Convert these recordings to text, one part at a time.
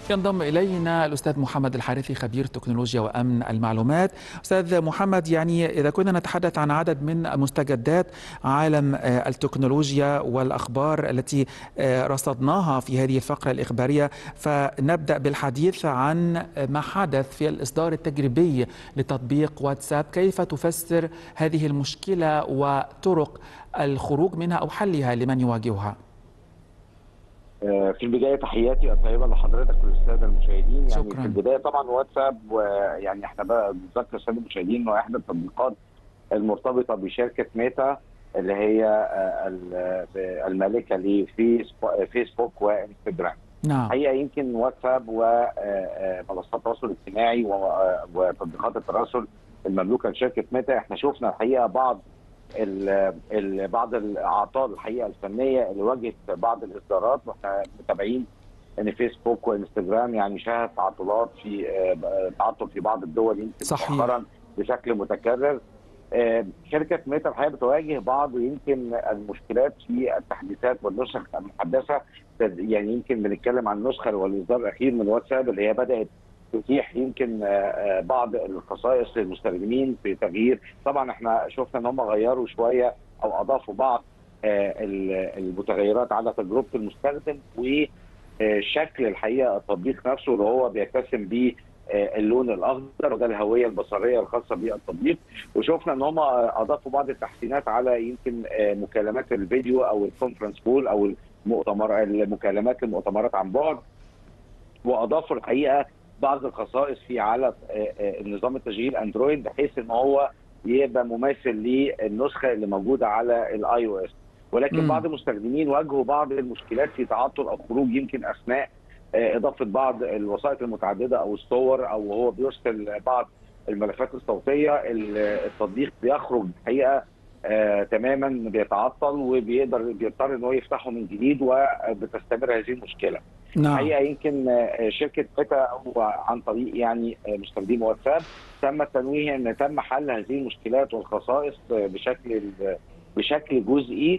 ينضم إلينا الأستاذ محمد الحارثي خبير تكنولوجيا وأمن المعلومات أستاذ محمد يعني إذا كنا نتحدث عن عدد من مستجدات عالم التكنولوجيا والأخبار التي رصدناها في هذه الفقرة الإخبارية فنبدأ بالحديث عن ما حدث في الإصدار التجريبي لتطبيق واتساب كيف تفسر هذه المشكلة وطرق الخروج منها أو حلها لمن يواجهها في البدايه تحياتي الطيبه لحضرتك وللساده المشاهدين يعني شكراً. في البدايه طبعا واتساب ويعني احنا بقى بنذكر الساده المشاهدين انه احدى التطبيقات المرتبطه بشركه ميتا اللي هي آه، ال- المالكه لفيسبوك وانستجرام. نعم الحقيقه يمكن واتساب ومنصات التواصل الاجتماعي و- آه، وتطبيقات التراسل المملوكه لشركه ميتا احنا شفنا الحقيقه بعض ال- ال- بعض الاعطال الحقيقه الفنيه اللي واجهت بعض الاصدارات واحنا متابعين ان فيسبوك وانستجرام يعني شهد تعطلات في آه، تعطل في بعض الدول يمكن صحيح. مؤخرا بشكل متكرر آه، شركه ميتا الحقيقه بتواجه بعض يمكن المشكلات في التحديثات والنسخ المحدثه يعني يمكن بنتكلم عن النسخه والاصدار الاخير من واتساب اللي هي بدات تتيح يمكن آه، آه، بعض الخصائص للمستخدمين في تغيير طبعا احنا شفنا ان هم غيروا شويه او اضافوا بعض آه، ال- المتغيرات على تجربه المستخدم وشكل الحقيقه التطبيق نفسه اللي هو بيتسم بيه آه، اللون الاخضر وده الهويه البصريه الخاصه بالتطبيق وشفنا ان هم اضافوا بعض التحسينات على يمكن آه، مكالمات الفيديو او الكونفرنس كول او المؤتمر المكالمات المؤتمرات عن بعد واضافوا الحقيقه بعض الخصائص في على آه، آه، النظام التشغيل اندرويد بحيث ان هو يبقى مماثل للنسخه اللي موجوده على الاي او اس ولكن مم. بعض المستخدمين واجهوا بعض المشكلات في تعطل او خروج يمكن اثناء آه، اضافه بعض الوسائط المتعدده او الصور او هو بيرسل بعض الملفات الصوتيه ال- التطبيق بيخرج الحقيقه آه تماما بيتعطل وبيقدر بيضطر ان هو يفتحه من جديد وبتستمر هذه المشكله. نعم الحقيقه يمكن آه، شركه ميتا او عن طريق يعني آه، مستخدمي واتساب تم التنويه ان تم حل هذه المشكلات والخصائص آه، بشكل بشكل جزئي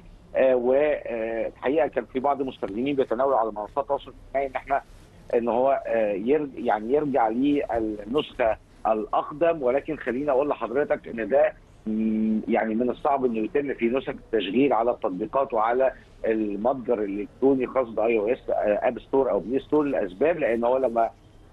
والحقيقه كان في بعض المستخدمين بيتناولوا على منصات التواصل الاجتماعي ان احنا ان هو آه، يرجع يعني يرجع للنسخه الاقدم ولكن خليني اقول لحضرتك ان ده مم، يعني من الصعب انه يتم في نسخ التشغيل على التطبيقات وعلى المتجر الالكتروني خاص باي او اس اب ستور او بلاي ستور لاسباب لان هو لما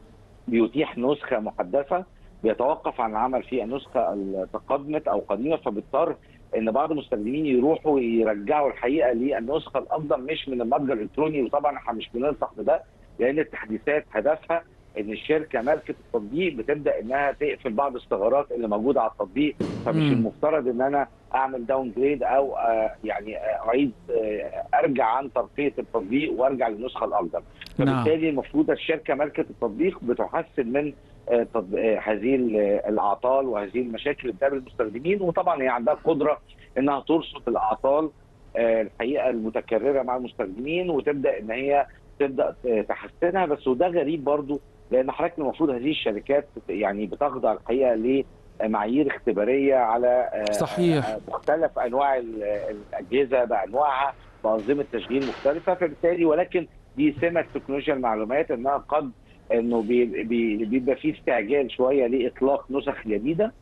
بيتيح نسخه محدثه بيتوقف عن العمل في النسخه التقدمت او قديمه فبيضطر ان بعض المستخدمين يروحوا يرجعوا الحقيقه للنسخه الاقدم مش من المتجر الالكتروني وطبعا احنا مش بننصح بده لان التحديثات هدفها ان الشركه مالكه التطبيق بتبدا انها تقفل بعض الثغرات اللي موجوده على التطبيق فمش مم. المفترض ان انا اعمل داون جريد او آه، يعني آه، اعيد آه، ارجع عن ترقيه التطبيق وارجع للنسخه الاقدم نعم فبالتالي المفروض الشركه مالكه التطبيق بتحسن من آه، تط- آه، هذه ال- الاعطال وهذه المشاكل اللي بتقابل المستخدمين وطبعا هي عندها القدره انها ترصد الاعطال آه، الحقيقه المتكرره مع المستخدمين وتبدا ان هي تبدا آه، تحسنها بس وده غريب برضو لان حضرتك المفروض هذه الشركات يعني بتخضع الحقيقه لمعايير اختباريه على آه، صحيح. آه، مختلف انواع ال- الاجهزه بانواعها بانظمه تشغيل مختلفه فبالتالي ولكن دي سمه تكنولوجيا المعلومات انها قد انه بي- بي- بيبقى في استعجال شويه لاطلاق نسخ جديده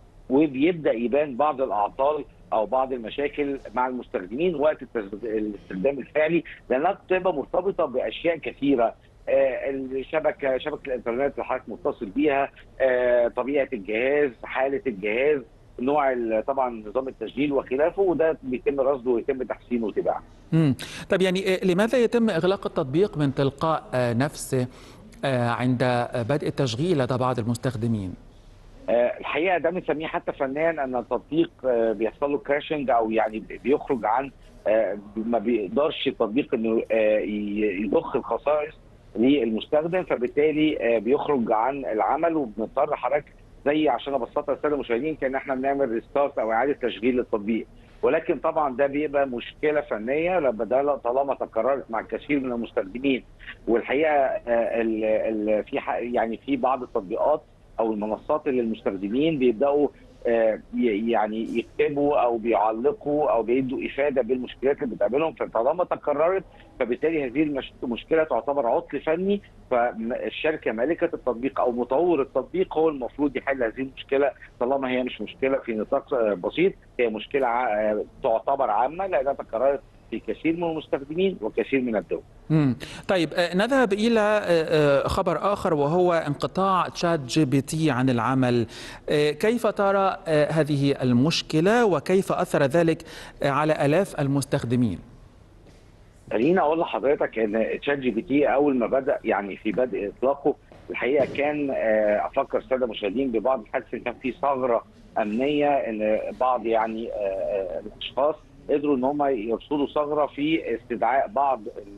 وبيبدا يبان بعض الاعطال او بعض المشاكل مع المستخدمين وقت التز- الاستخدام الفعلي لانها بتبقى مرتبطه باشياء كثيره آه، الشبكه شبكه الانترنت اللي حضرتك متصل بيها آه، طبيعه الجهاز حاله الجهاز نوع ال- طبعا نظام التسجيل وخلافه وده بيتم رصده ويتم تحسينه وتباعه مم. طب يعني آه، لماذا يتم إغلاق التطبيق من تلقاء آه، نفسه آه، عند آه، بدء التشغيل لدى بعض المستخدمين آه، الحقيقه ده بنسميه حتى فنيا ان التطبيق آه، بيحصل له كراشنج او يعني بيخرج عن آه، ما بيقدرش التطبيق انه آه، ي- يضخ الخصائص للمستخدم فبالتالي آه، بيخرج عن العمل وبنضطر حضرتك زي عشان ابسطها للساده المشاهدين كان احنا بنعمل ريستارت او اعاده تشغيل للتطبيق ولكن طبعا ده بيبقى مشكله فنيه لما ده طالما تكررت مع الكثير من المستخدمين والحقيقه آه، ال- ال- في ح- يعني في بعض التطبيقات او المنصات اللي المستخدمين بيبداوا آه، ي- يعني يكتبوا او بيعلقوا او بيدوا افاده بالمشكلات اللي بتقابلهم فطالما تكررت فبالتالي هذه المشكله تعتبر عطل فني فالشركه مالكه التطبيق او مطور التطبيق هو المفروض يحل هذه المشكله طالما هي مش مشكله في نطاق بسيط هي مشكله تعتبر عامه لانها تكررت في كثير من المستخدمين وكثير من الدول. مم. طيب نذهب الى خبر اخر وهو انقطاع تشات جي بي تي عن العمل. كيف ترى هذه المشكله وكيف اثر ذلك على الاف المستخدمين؟ خليني اقول لحضرتك ان تشات جي بي تي اول ما بدا يعني في بدء اطلاقه الحقيقه كان افكر الساده المشاهدين ببعض الحادث كان في ثغره امنيه ان بعض يعني الاشخاص قدروا ان هم يرصدوا ثغره في استدعاء بعض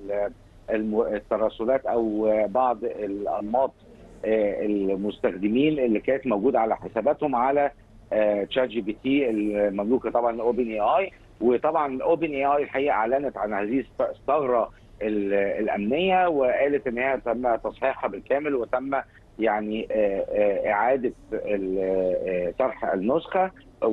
التراسلات او بعض الانماط المستخدمين اللي كانت موجوده على حساباتهم على تشات جي بي تي المملوكه طبعا اوبن اي اي وطبعا اوبن اي اي الحقيقه اعلنت عن هذه الثغره الامنيه وقالت ان هي تم تصحيحها بالكامل وتم يعني اعاده طرح النسخه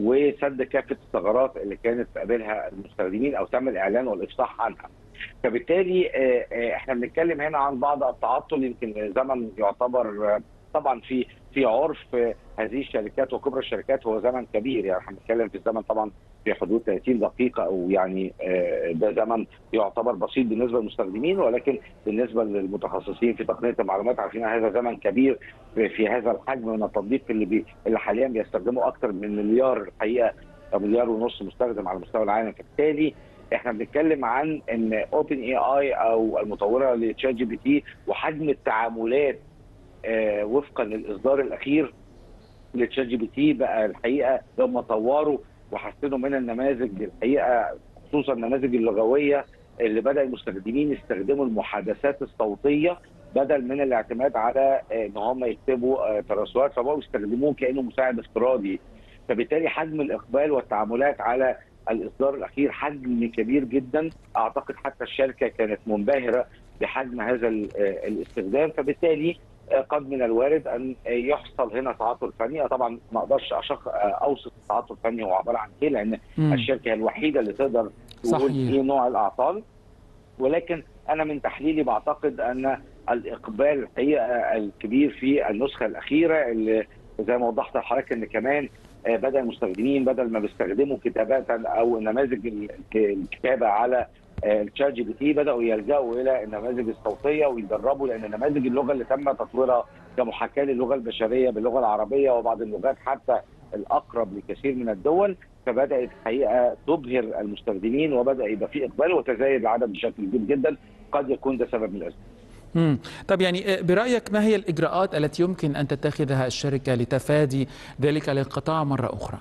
وسد كافه الثغرات اللي كانت تقابلها المستخدمين او تم الاعلان والافصاح عنها. فبالتالي احنا بنتكلم هنا عن بعض التعطل يمكن زمن يعتبر طبعا في في عرف هذه الشركات وكبرى الشركات هو زمن كبير يعني احنا بنتكلم في الزمن طبعا في حدود 30 دقيقه او يعني ده زمن يعتبر بسيط بالنسبه للمستخدمين ولكن بالنسبه للمتخصصين في تقنيه المعلومات عارفين هذا زمن كبير في هذا الحجم من التطبيق اللي بي اللي حاليا بيستخدمه اكثر من مليار الحقيقه او مليار ونص مستخدم على مستوى العالم فبالتالي احنا بنتكلم عن ان اوبن اي اي او المطوره لتشات جي بي تي وحجم التعاملات آه وفقا للاصدار الاخير لتشات جي بي تي بقى الحقيقه لما طوروا وحسنوا من النماذج الحقيقه خصوصا النماذج اللغويه اللي بدا المستخدمين يستخدموا المحادثات الصوتيه بدل من الاعتماد على ان هم يكتبوا تراسلات فبقوا يستخدموه كانه مساعد افتراضي فبالتالي حجم الاقبال والتعاملات على الاصدار الاخير حجم كبير جدا اعتقد حتى الشركه كانت منبهره بحجم هذا الاستخدام فبالتالي قد من الوارد ان يحصل هنا تعاطل فني طبعا ما اقدرش اشخ اوصف التعاطل الفني هو عباره عن ايه لان م. الشركه الوحيده اللي تقدر تقول ايه نوع الاعطال ولكن انا من تحليلي بعتقد ان الاقبال الحقيقه الكبير في النسخه الاخيره اللي زي ما وضحت لحضرتك ان كمان بدا المستخدمين بدل ما بيستخدموا كتابات او نماذج الكتابه على الشات جي بي تي بداوا يلجأوا الى النماذج الصوتيه ويجربوا لان نماذج اللغه اللي تم تطويرها كمحاكاه للغه البشريه باللغه العربيه وبعض اللغات حتى الاقرب لكثير من الدول فبدات الحقيقه تبهر المستخدمين وبدا يبقى في اقبال وتزايد العدد بشكل كبير جدا قد يكون ده سبب من الاسباب. امم طب يعني برايك ما هي الاجراءات التي يمكن ان تتخذها الشركه لتفادي ذلك الانقطاع مره اخرى؟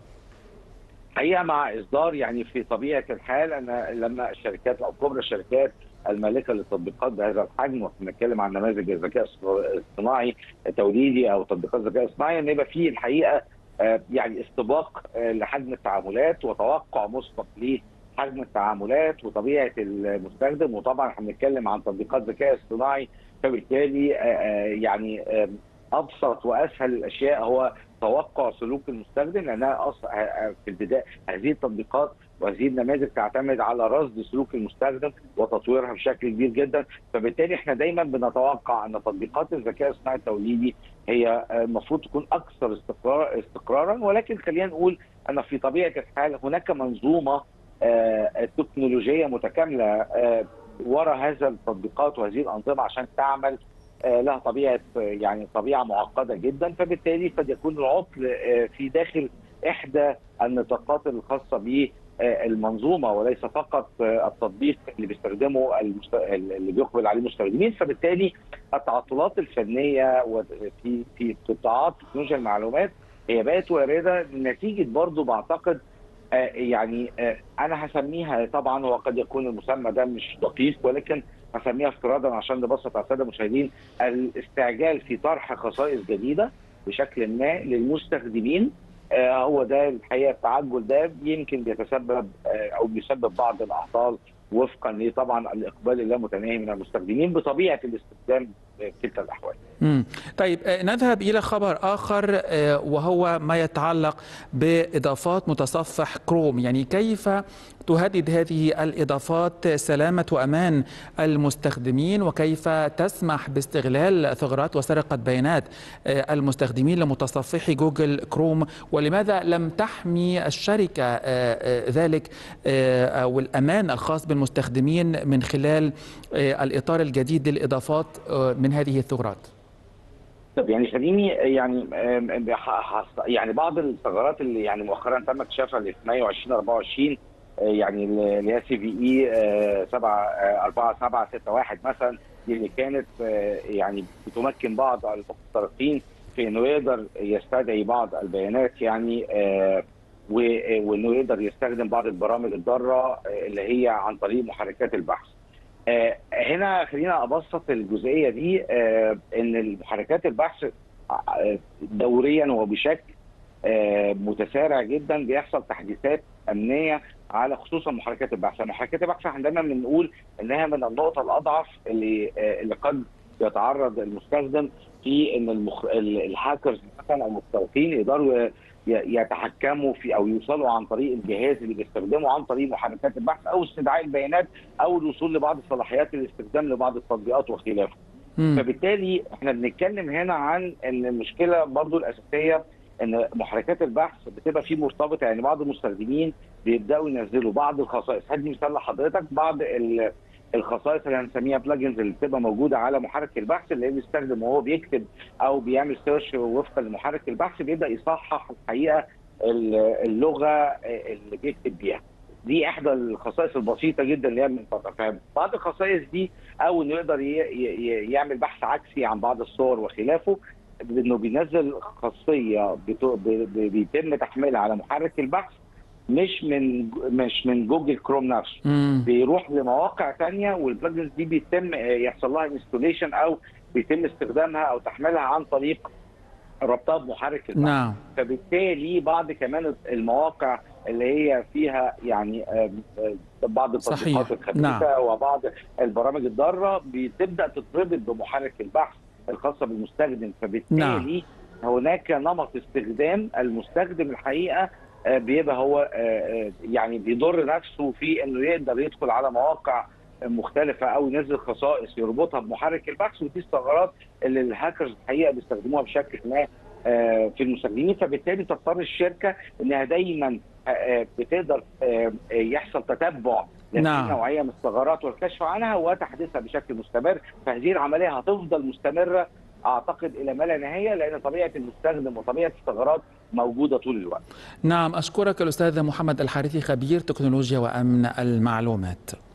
حقيقه مع اصدار يعني في طبيعه الحال ان لما الشركات او كبرى الشركات المالكه للتطبيقات بهذا الحجم وبنتكلم عن نماذج الذكاء الاصطناعي توليدي او تطبيقات الذكاء الاصطناعي ان يبقى في الحقيقه يعني استباق لحجم التعاملات وتوقع مسبق لحجم التعاملات وطبيعه المستخدم وطبعا احنا بنتكلم عن تطبيقات ذكاء اصطناعي فبالتالي يعني ابسط واسهل الاشياء هو توقع سلوك المستخدم لانها في البدايه هذه التطبيقات وهذه النماذج تعتمد على رصد سلوك المستخدم وتطويرها بشكل كبير جدا فبالتالي احنا دايما بنتوقع ان تطبيقات الذكاء الصناعي التوليدي هي المفروض تكون اكثر استقرار استقرارا ولكن خلينا نقول ان في طبيعه الحال هناك منظومه تكنولوجيه متكامله وراء هذا التطبيقات وهذه الانظمه عشان تعمل لها طبيعه يعني طبيعه معقده جدا فبالتالي قد يكون العطل في داخل احدى النطاقات الخاصه بالمنظومه وليس فقط التطبيق اللي بيستخدمه المست... اللي بيقبل عليه المستخدمين فبالتالي التعطلات الفنيه في في قطاعات تكنولوجيا المعلومات هي بقت وارده نتيجه برضه بعتقد يعني انا هسميها طبعا وقد يكون المسمى ده مش دقيق ولكن هسميها افتراضا عشان نبسط على الساده المشاهدين الاستعجال في طرح خصائص جديده بشكل ما للمستخدمين آه هو ده الحقيقه التعجل ده يمكن بيتسبب آه او بيسبب بعض الاعطال وفقا لطبعا الاقبال اللامتناهي من المستخدمين بطبيعه الاستخدام في كلتا الاحوال. مم. طيب آه، نذهب إلى خبر آخر آه، وهو ما يتعلق بإضافات متصفح كروم يعني كيف تهدد هذه الإضافات سلامة وأمان المستخدمين وكيف تسمح باستغلال ثغرات وسرقة بيانات آه، المستخدمين لمتصفح جوجل كروم ولماذا لم تحمي الشركة آه، آه، ذلك آه، أو الأمان الخاص بالمستخدمين من خلال آه، الإطار الجديد للإضافات آه، من هذه الثغرات طب يعني خليني يعني آم، ح- ح- يعني بعض الثغرات اللي يعني مؤخرا تم اكتشافها اللي في مايو 2024 آه، يعني اللي هي سي في اي 7 4 7 6 1 مثلا دي اللي كانت آه، يعني بتمكن بعض المخترقين في انه يقدر يستدعي بعض البيانات يعني آه، و- وانه يقدر يستخدم بعض البرامج الضاره آه، اللي هي عن طريق محركات البحث. آه، هنا خلينا ابسط الجزئيه دي آه، ان محركات البحث آه، دوريا وبشكل آه، متسارع جدا بيحصل تحديثات امنيه على خصوصا محركات البحث، محركات البحث احنا دايما بنقول انها من النقطه الاضعف اللي آه، اللي قد يتعرض المستخدم في ان المخ... ال- الهاكرز مثلا او المخترقين يقدروا ي- يتحكموا في او يوصلوا عن طريق الجهاز اللي بيستخدمه عن طريق محركات البحث او استدعاء البيانات او الوصول لبعض الصلاحيات الاستخدام لبعض التطبيقات وخلافه. مم. فبالتالي احنا بنتكلم هنا عن ان المشكله برضو الاساسيه ان محركات البحث بتبقى فيه مرتبطه يعني بعض المستخدمين بيبداوا ينزلوا بعض الخصائص هدي مثال لحضرتك بعض ال- الخصائص اللي هنسميها بلجنز اللي بتبقى موجوده على محرك البحث اللي بيستخدم وهو بيكتب او بيعمل سيرش وفقا لمحرك البحث بيبدا يصحح الحقيقه ال- اللغه اللي بيكتب بيها دي احدى الخصائص البسيطه جدا اللي هي من فاهم بعض الخصائص دي او انه يقدر ي- ي- يعمل بحث عكسي عن بعض الصور وخلافه انه بينزل خاصيه بتو- ب- ب- بيتم تحميلها على محرك البحث مش من مش من جوجل كروم نفسه مم. بيروح لمواقع تانية والبلجنز دي بيتم آه، يحصل لها انستوليشن او بيتم استخدامها او تحميلها عن طريق ربطها بمحرك البحث نعم فبالتالي بعض كمان المواقع اللي هي فيها يعني آه، آه، بعض التطبيقات صحيح. الخبيثه نعم. وبعض البرامج الضاره بتبدا تتربط بمحرك البحث الخاصه بالمستخدم فبالتالي هناك نمط استخدام المستخدم الحقيقه آه، بيبقى هو آه، آه، يعني بيضر نفسه في انه يقدر يدخل على مواقع مختلفه او ينزل خصائص يربطها بمحرك البحث ودي الثغرات اللي الهاكرز الحقيقه بيستخدموها بشكل ما آه، في المستخدمين فبالتالي تضطر الشركه انها دايما آه، آه، بتقدر آه، آه، يحصل تتبع لهذه نعم. النوعيه من الثغرات والكشف عنها وتحديثها بشكل مستمر فهذه العمليه هتفضل مستمره اعتقد الى ما لا نهايه لان طبيعه المستخدم وطبيعه الثغرات موجوده طول الوقت نعم أشكرك الأستاذ محمد الحارثي خبير تكنولوجيا وأمن المعلومات